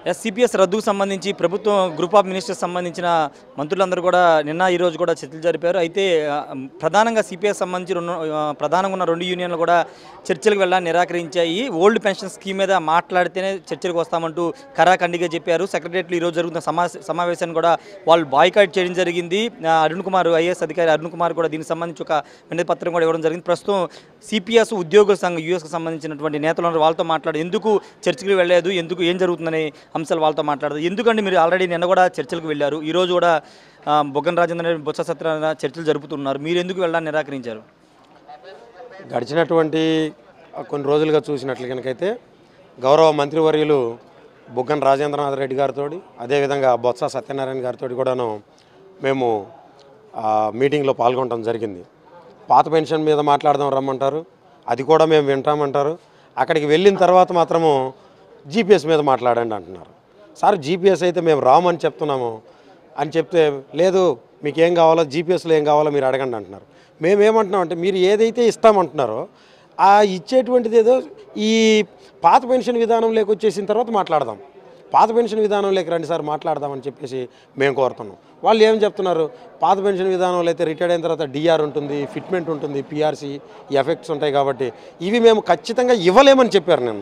ఎస్సీపీఎస్ రద్దుకు సంబంధించి ప్రభుత్వం group of ministers సంబంధించిన మంత్రులందరూ కూడా నిన్న ఈ రోజు కూడా చర్చలు జరిపారు అయితే ఆ, ప్రధానంగా సిపిఎస్ సంబంధించి రెండు ఆ, ప్రధానంగా ఉన్న రెండు యూనియన్లు కూడా చర్చలకు వెళ్ళాలని నిరాకరించాయి ఓల్డ్ పెన్షన్ స్కీమ్ మీద మాట్లాడితేనే చర్చలకు వస్తామంటూ కరాఖండిగా చెప్పారు సెక్రటరియట్లో ఈ రోజు జరుగుతున్న సమా సమావేశాన్ని కూడా వాళ్ళు బాయ్కాట్ చేయడం జరిగింది ఆ, అరుణ్ కుమార్ ఐఏఎస్ అధికారి అరుణ్ కుమార్ కూడా దీనికి సంబంధించి ఒక వినతి పత్రం కూడా ఇవ్వడం జరిగింది ప్రస్తుతం సిపిఎస్ ఉద్యోగుల సంఘం యూఎస్కి సంబంధించినటువంటి నేతలు ఉన్నారు. వాళ్ళతో మాట్లాడు ఎందుకు చర్చలకు వెళ్ళలేదు ఎందుకు ఏం జరుగుతుందనే అంశాలు వాళ్ళతో మాట్లాడదు ఎందుకంటే మీరు ఆల్రెడీ నిన్న కూడా చర్చలకు వెళ్ళారు ఈ రోజు కూడా ఆ, బొగ్గన రాజేంద్ర బొత్స సత్యనారాయణ చర్చలు జరుపుతున్నారు మీరు ఎందుకు వెళ్ళడానికి నిరాకరించారు గడిచినటువంటి కొన్ని రోజులుగా చూసినట్లు కనుకైతే గౌరవ మంత్రివర్యులు బుగ్గన రాజేంద్రనాథ్ రెడ్డి గారితో అదేవిధంగా బొత్స సత్యనారాయణ గారితో కూడాను మేము ఆ, మీటింగ్లో పాల్గొనడం జరిగింది పాత పెన్షన్ మీద మాట్లాడదాం రమ్మంటారు అది కూడా మేము వింటామంటారు అక్కడికి వెళ్ళిన తర్వాత మాత్రము జీపీఎస్ మీద మాట్లాడండి అంటున్నారు సార్ జీపీఎస్ అయితే మేము రామని చెప్తున్నాము అని చెప్తే లేదు మీకు ఏం కావాలో జీపీఎస్లో ఏం కావాలో మీరు అడగండి అంటున్నారు మేమేమంటున్నాం అంటే మీరు ఏదైతే ఇస్తామంటున్నారో ఆ ఇచ్చేటువంటిది ఏదో ఈ పాత పెన్షన్ విధానం వచ్చేసిన తర్వాత మాట్లాడదాం పాత పెన్షన్ విధానంలోకి రండి సార్ మాట్లాడదామని చెప్పేసి మేము కోరుతున్నాం వాళ్ళు ఏం చెప్తున్నారు పాత పెన్షన్ విధానంలో అయితే రిటైర్డ్ అయిన తర్వాత డిఆర్ ఉంటుంది ఫిట్మెంట్ ఉంటుంది పిఆర్సీ ఎఫెక్ట్స్ ఉంటాయి కాబట్టి ఇవి మేము ఖచ్చితంగా ఇవ్వలేమని చెప్పారు నిన్న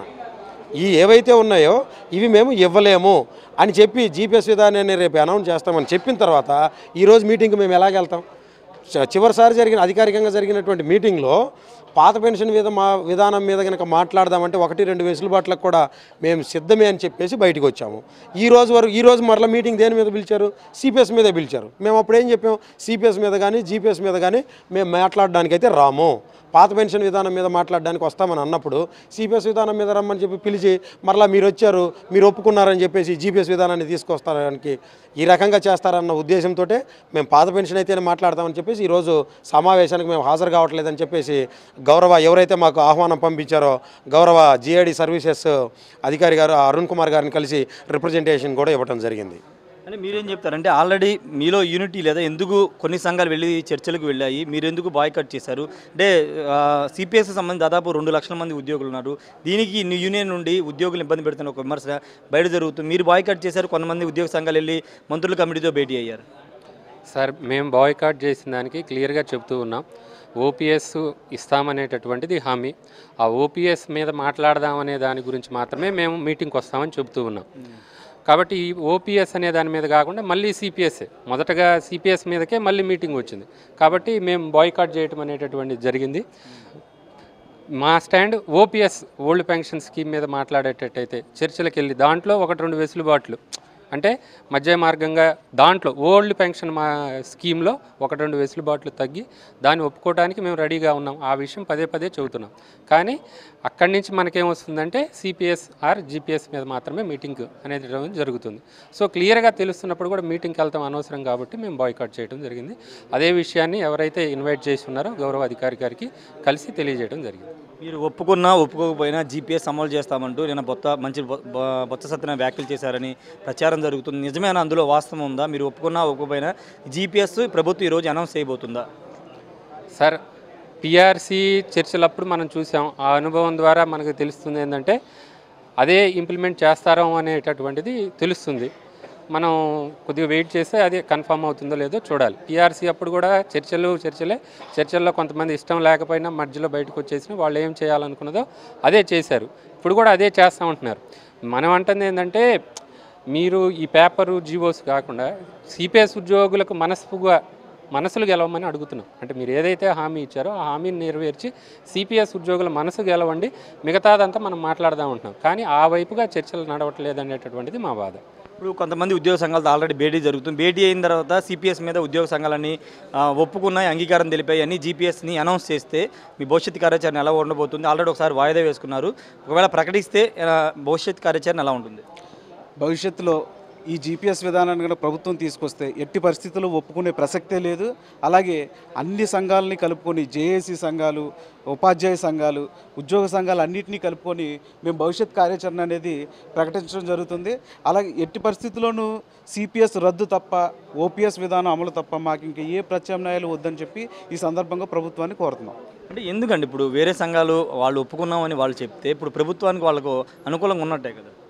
ఈ ఏవైతే ఉన్నాయో ఇవి మేము ఇవ్వలేము అని చెప్పి జీపీఎస్ విధానాన్ని రేపు అనౌన్స్ చేస్తామని చెప్పిన తర్వాత ఈరోజు మీటింగ్కి మేము ఎలాగెళ్తాం చ- చివరిసారి జరిగిన అధికారికంగా జరిగినటువంటి మీటింగ్లో పాత పెన్షన్ మీద మా విధానం మీద కనుక మాట్లాడదామంటే ఒకటి రెండు వెసులుబాట్లకు కూడా మేము సిద్ధమే అని చెప్పేసి బయటకు వచ్చాము ఈ రోజు వరకు ఈ రోజు మరలా మీటింగ్ దేని మీద పిలిచారు సిపిఎస్ మీద పిలిచారు మేము అప్పుడు ఏం చెప్పాము సిపిఎస్ మీద కానీ జీపీఎస్ మీద కానీ మేము మాట్లాడడానికైతే రాము పాత పెన్షన్ విధానం మీద మాట్లాడడానికి వస్తామని అన్నప్పుడు సిపిఎస్ విధానం మీద రమ్మని చెప్పి పిలిచి మరలా మీరు వచ్చారు మీరు ఒప్పుకున్నారని చెప్పేసి జీపీఎస్ విధానాన్ని తీసుకొస్తానికి ఈ రకంగా చేస్తారన్న ఉద్దేశంతో మేము పాత పెన్షన్ అయితేనే మాట్లాడతామని చెప్పేసి ఈరోజు సమావేశానికి మేము హాజరు కావట్లేదని చెప్పేసి గౌరవ ఎవరైతే మాకు ఆహ్వానం పంపించారో గౌరవ జిఐడి సర్వీసెస్ అధికారి గారు అరుణ్ కుమార్ గారిని కలిసి రిప్రజెంటేషన్ కూడా ఇవ్వడం జరిగింది అంటే మీరేం చెప్తారంటే ఆల్రెడీ మీలో యూనిటీ లేదా ఎందుకు కొన్ని సంఘాలు వెళ్ళి చర్చలకు వెళ్ళాయి మీరు ఎందుకు బాయ్కట్ చేశారు అంటే సిపిఎస్ సంబంధించి దాదాపు రెండు లక్షల మంది ఉద్యోగులు ఉన్నారు దీనికి నీ యూనియన్ నుండి ఉద్యోగులు ఇబ్బంది పెడుతున్న ఒక విమర్శ బయట జరుగుతుంది మీరు బాయ్కట్ చేశారు కొంతమంది ఉద్యోగ సంఘాలు వెళ్ళి మంత్రుల కమిటీతో భేటీ అయ్యారు సార్ మేము బాయ్కాట్ చేసిన దానికి క్లియర్గా చెప్తూ ఉన్నాం ఓపీఎస్ ఇస్తామనేటటువంటిది హామీ ఆ ఓపీఎస్ మీద మాట్లాడదామనే దాని గురించి మాత్రమే మేము మీటింగ్కి వస్తామని చెబుతూ ఉన్నాం కాబట్టి ఈ ఓపీఎస్ అనే దాని మీద కాకుండా మళ్ళీ సిపిఎస్ మొదటగా సిపిఎస్ మీదకే మళ్ళీ మీటింగ్ వచ్చింది కాబట్టి మేము బాయ్కాట్ చేయటం అనేటటువంటిది జరిగింది మా stand OPS old pension scheme మీద మాట్లాడేటట్టయితే చర్చలకు వెళ్ళి దాంట్లో ఒకటి రెండు వెసులుబాట్లు అంటే మధ్య మార్గంగా దాంట్లో ఓల్డ్ పెన్షన్ మా స్కీమ్లో ఒకటి రెండు వెసులుబాట్లు తగ్గి దాన్ని ఒప్పుకోవడానికి మేము రెడీగా ఉన్నాం ఆ విషయం పదే పదే చెబుతున్నాం కానీ అక్కడి నుంచి మనకేమొస్తుందంటే సిపిఎస్ ఆర్ జీపీఎస్ మీద మాత్రమే మీటింగ్ అనేది జరుగుతుంది సో క్లియర్గా తెలుస్తున్నప్పుడు కూడా మీటింగ్కి వెళ్తాం అనవసరం కాబట్టి మేము బాయ్కాట్ చేయడం జరిగింది అదే విషయాన్ని ఎవరైతే ఇన్వైట్ చేసి ఉన్నారో గౌరవ అధికారి గారికి కలిసి తెలియజేయడం జరిగింది మీరు ఒప్పుకున్నా ఒప్పుకోకపోయినా జీపీఎస్ అమలు చేస్తామంటూ నేను బొత్త మంచి బొ- బొ- బొత్స సత్యన వ్యాఖ్యలు చేశారని ప్రచారం జరుగుతుంది నిజమేనా అందులో వాస్తవం ఉందా మీరు ఒప్పుకున్నా ఒప్పుకోపోయినా జీపీఎస్ ప్రభుత్వం ఈరోజు అనౌన్స్ చేయబోతుందా సార్ పిఆర్సీ చర్చలప్పుడు మనం చూసాం ఆ అనుభవం ద్వారా మనకు తెలుస్తుంది ఏంటంటే అదే ఇంప్లిమెంట్ చేస్తారో అనేటటువంటిది తెలుస్తుంది మనం కొద్దిగా వెయిట్ చేస్తే అది కన్ఫర్మ్ అవుతుందో లేదో చూడాలి పిఆర్సీ అప్పుడు కూడా చర్చలు చర్చలే చర్చల్లో కొంతమంది ఇష్టం లేకపోయినా మధ్యలో బయటకు వచ్చేసిన వాళ్ళు ఏం చేయాలనుకున్నదో అదే చేశారు ఇప్పుడు కూడా అదే చేస్తామంటున్నారు మనం అంటుంది ఏంటంటే మీరు ఈ పేపరు జీవోస్ కాకుండా సిపిఎస్ ఉద్యోగులకు మనస్ఫుగా మనసులు గెలవమని అడుగుతున్నాం అంటే మీరు ఏదైతే హామీ ఇచ్చారో ఆ హామీని నెరవేర్చి సిపిఎస్ ఉద్యోగుల మనసు గెలవండి మిగతాదంతా మనం మాట్లాడదాం ఉంటున్నాం కానీ ఆ వైపుగా చర్చలు నడవట్లేదు అనేటటువంటిది మా బాధ ఇప్పుడు కొంతమంది ఉద్యోగ సంఘాలతో ఆల్రెడీ భేటీ జరుగుతుంది భేటీ అయిన తర్వాత సిపిఎస్ మీద ఉద్యోగ సంఘాలన్నీ ఆ, ఒప్పుకున్నాయి అంగీకారం తెలిపాయి అని జీపీఎస్ని అనౌన్స్ చేస్తే మీ భవిష్యత్ కార్యాచరణ ఎలా ఉండబోతుంది ఆల్రెడీ ఒకసారి వాయిదా వేసుకున్నారు ఒకవేళ ప్రకటిస్తే ఆ, భవిష్యత్ కార్యాచరణ ఎలా ఉంటుంది భవిష్యత్తులో ఈ జీపీఎస్ విధానాన్ని కనుక ప్రభుత్వం తీసుకొస్తే ఎట్టి పరిస్థితుల్లో ఒప్పుకునే ప్రసక్తే లేదు అలాగే అన్ని సంఘాలని కలుపుకొని జేఏసీ సంఘాలు ఉపాధ్యాయ సంఘాలు ఉద్యోగ సంఘాలు అన్నింటినీ కలుపుకొని మేము భవిష్యత్ కార్యాచరణ అనేది ప్రకటించడం జరుగుతుంది అలాగే ఎట్టి పరిస్థితుల్లోనూ సిపిఎస్ రద్దు తప్ప ఓపీఎస్ విధానం అమలు తప్ప మాకు ఇంకా ఏ ప్రత్యామ్నాయాలు వద్దని చెప్పి ఈ సందర్భంగా ప్రభుత్వాన్ని కోరుతున్నాం అంటే ఎందుకండి ఇప్పుడు వేరే సంఘాలు వాళ్ళు ఒప్పుకున్నామని వాళ్ళు చెప్తే ఇప్పుడు ప్రభుత్వానికి వాళ్ళకు అనుకూలంగా ఉన్నట్టే కదా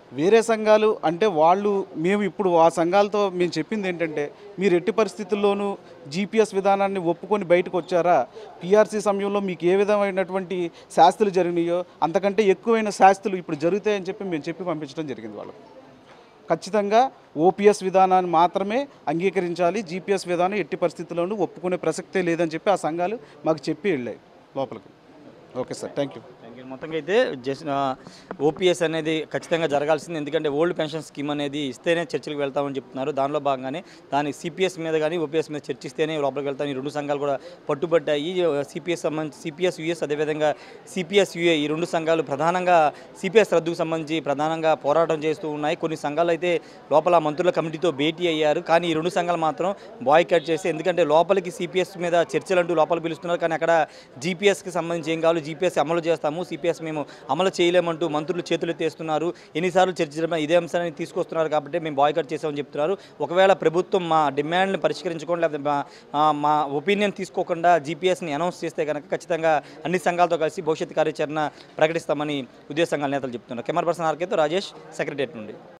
వేరే సంఘాలు అంటే వాళ్ళు మేము ఇప్పుడు ఆ సంఘాలతో మేము చెప్పింది ఏంటంటే మీరు ఎట్టి పరిస్థితుల్లోనూ జీపీఎస్ విధానాన్ని ఒప్పుకొని బయటకు వచ్చారా పీఆర్సీ సమయంలో మీకు ఏ విధమైనటువంటి శాస్తులు జరిగినాయో అంతకంటే ఎక్కువైన శాస్తులు ఇప్పుడు జరుగుతాయని చెప్పి మేము చెప్పి పంపించడం జరిగింది వాళ్ళకు ఖచ్చితంగా ఓపీఎస్ విధానాన్ని మాత్రమే అంగీకరించాలి జీపీఎస్ విధానం ఎట్టి పరిస్థితుల్లోనూ ఒప్పుకునే ప్రసక్తే లేదని చెప్పి ఆ సంఘాలు మాకు చెప్పి వెళ్ళాయి లోపలికి okay sir thank you thank you. మొత్తంగా అయితే జస్ట్ ఓపీఎస్ అనేది ఖచ్చితంగా జరగాల్సింది ఎందుకంటే ఓల్డ్ పెన్షన్ స్కీమ్ అనేది ఇస్తేనే చర్చలకు వెళ్తామని చెప్తున్నారు దానిలో భాగంగానే దాని సిపిఎస్ మీద కానీ ఓపీఎస్ మీద చర్చిస్తేనే లోపలికి వెళ్తాం ఈ రెండు సంఘాలు కూడా పట్టుబట్టాయి సిపిఎస్ సంబంధించి సిపిఎస్ యుఎస్ అదేవిధంగా సిపిఎస్ యుఏ ఈ రెండు సంఘాలు ప్రధానంగా సిపిఎస్ రద్దుకు సంబంధించి ప్రధానంగా పోరాటం చేస్తూ ఉన్నాయి కొన్ని సంఘాలు అయితే లోపల మంత్రుల కమిటీతో భేటీ అయ్యారు కానీ ఈ రెండు సంఘాలు మాత్రం బాయ్కట్ చేసి ఎందుకంటే లోపలికి సిపిఎస్ మీద చర్చలు అంటూ లోపల పిలుస్తున్నారు కానీ అక్కడ జీపీఎస్కి సంబంధించి ఏం కావాలి జీపీఎస్ అమలు చేస్తాము సిపిఎస్ మేము అమలు చేయలేమంటూ మంత్రులు చేతులు ఎత్తేస్తున్నారు ఎన్నిసార్లు చర్చించడం ఇదే అంశాన్ని తీసుకొస్తున్నారు కాబట్టి మేము బాయ్కట్ చేసామని చెప్తున్నారు ఒకవేళ ప్రభుత్వం మా డిమాండ్ని పరిష్కరించుకోండి లేకపోతే మా- ఆ, మా ఒపీనియన్ తీసుకోకుండా జీపీఎస్ని అనౌన్స్ చేస్తే కనుక ఖచ్చితంగా అన్ని సంఘాలతో కలిసి భవిష్యత్ కార్యాచరణ ప్రకటిస్తామని ఉద్యోగ సంఘాల నేతలు చెప్తున్నారు కెమెరా పర్సన్ ఆర్కేతో రాజేష్ సెక్రటరియట్ నుండి